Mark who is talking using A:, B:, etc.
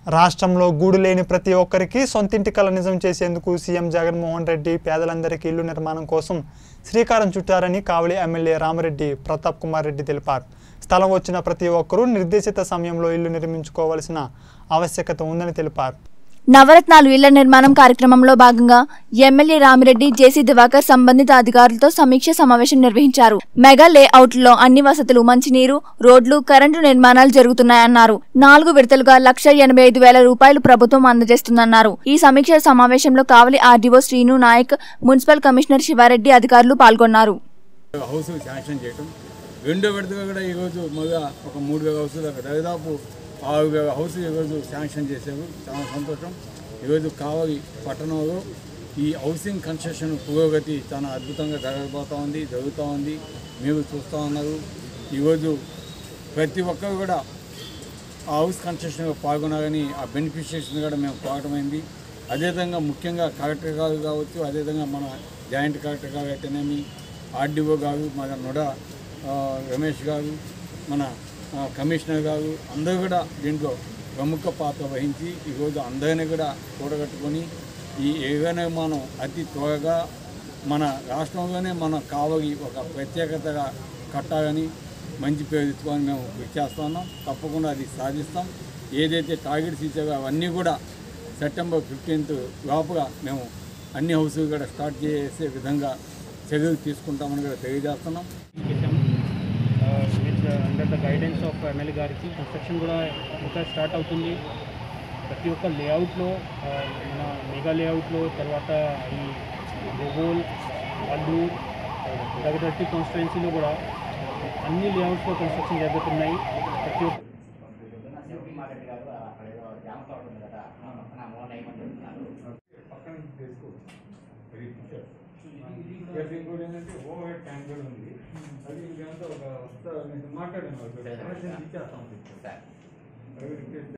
A: రాష్ట్రంలో గూడు లేని ప్రతి ఒక్కరికి సొంతింటి కల నిజం చేసేందుకు సీఎం జగన్మోహన్ రెడ్డి పేదలందరికీ ఇల్లు నిర్మాణం కోసం శ్రీకారం చుట్టారని కావలి ఎమ్మెల్యే రామరెడ్డి ప్రతాప్ కుమార్ రెడ్డి తెలిపారు స్థలం వచ్చిన ప్రతి ఒక్కరూ నిర్దేశిత సమయంలో ఇల్లు నిర్మించుకోవాల్సిన ఆవశ్యకత ఉందని తెలిపారు
B: నవరత్నాలు ఇళ్ల నిర్మాణం కార్యక్రమంలో భాగంగా ఎమ్మెల్యే రామిరెడ్డి జేసీ దివాకర్ సంబంధిత అధికారులతో సమీక్ష సమావేశం నిర్వహించారు మెగా లేఅవుట్లో అన్ని వసతులు మంచినీరు రోడ్లు కరెంటు నిర్మాణాలు జరుగుతున్నాయన్నారు నాలుగు విడతలుగా లక్ష ఎనభై ఐదు వేల రూపాయలు ప్రభుత్వం అందజేస్తుందన్నారు ఈ సమీక్ష సమావేశంలో Kavali RDO Srinu Nayak municipal commissioner Sivareddy అధికారులు పాల్గొన్నారు
C: హౌస్ శాంక్షన్ చేయటం రెండో విడతగా కూడా ఈరోజు మొదగా ఒక మూడు వేల హౌస్ దాకా దాదాపు ఆరు వేల హౌస్ ఈరోజు శాంక్షన్ చేశారు చాలా సంతోషం ఈరోజు కావలి పట్టణంలో ఈ హౌసింగ్ కన్స్ట్రక్షన్ పురోగతి చాలా అద్భుతంగా జరగబోతూ ఉంది జరుగుతూ ఉంది మీరు చూస్తూ ఉన్నారు ఈరోజు ప్రతి ఒక్కరు కూడా ఆ హౌస్ కన్స్ట్రక్షన్లో పాల్గొనాలని ఆ బెనిఫిషియర్స్ని కూడా మేము కోరటమైంది అదేవిధంగా ముఖ్యంగా కలెక్టర్ గారు కావచ్చు అదేవిధంగా మన జాయింట్ కలెక్టర్ గారు అయితేనేమి ఆర్డీఓ గారు మన నొడ ఆ, రమేష్ గారు మన ఆ, కమిషనర్ గారు అందరూ కూడా దీంట్లో ప్రముఖ పాత్ర వహించి ఈరోజు అందరినీ కూడా కూడగట్టుకొని ఈ ఏరియా నిర్మాణం అతి త్వరగా మన రాష్ట్రంలోనే మనం కావలి ఒక ప్రత్యేకతగా కట్టాలని మంచి పేరు తెచ్చుకొని మేము కృషి చేస్తా ఉన్నాం తప్పకుండా అది సాధిస్తాం ఏదైతే టార్గెట్స్ ఇచ్చారో అవన్నీ కూడా సెప్టెంబర్ ఫిఫ్టీన్త్ లోపల మేము అన్ని హౌస్ కూడా స్టార్ట్ చేసే విధంగా చర్యలు తీసుకుంటామని కూడా తెలియజేస్తున్నాం
D: with under the guidance of MLA గారికి కన్స్ట్రక్షన్ కూడా ఇంకా స్టార్ట్ అవుతుంది ప్రతి ఒక్క లేఅవుట్లో మన మెగా లేఅవుట్లో తర్వాత ఈ గోగోల్ అల్లూర్ దగ్గరట్టి కాన్స్టిట్యున్సీలో కూడా అన్ని లేఅవుట్స్లో కన్స్ట్రక్షన్ జరుగుతున్నాయి ప్రతి ఒక్క
C: ఇంకోటి ఏంటంటే ఓవర్ హెడ్ ట్యాంక్ కూడా ఉంది అది ఇదంతా ఒక మాట్లాడాను ఇచ్చేస్తాం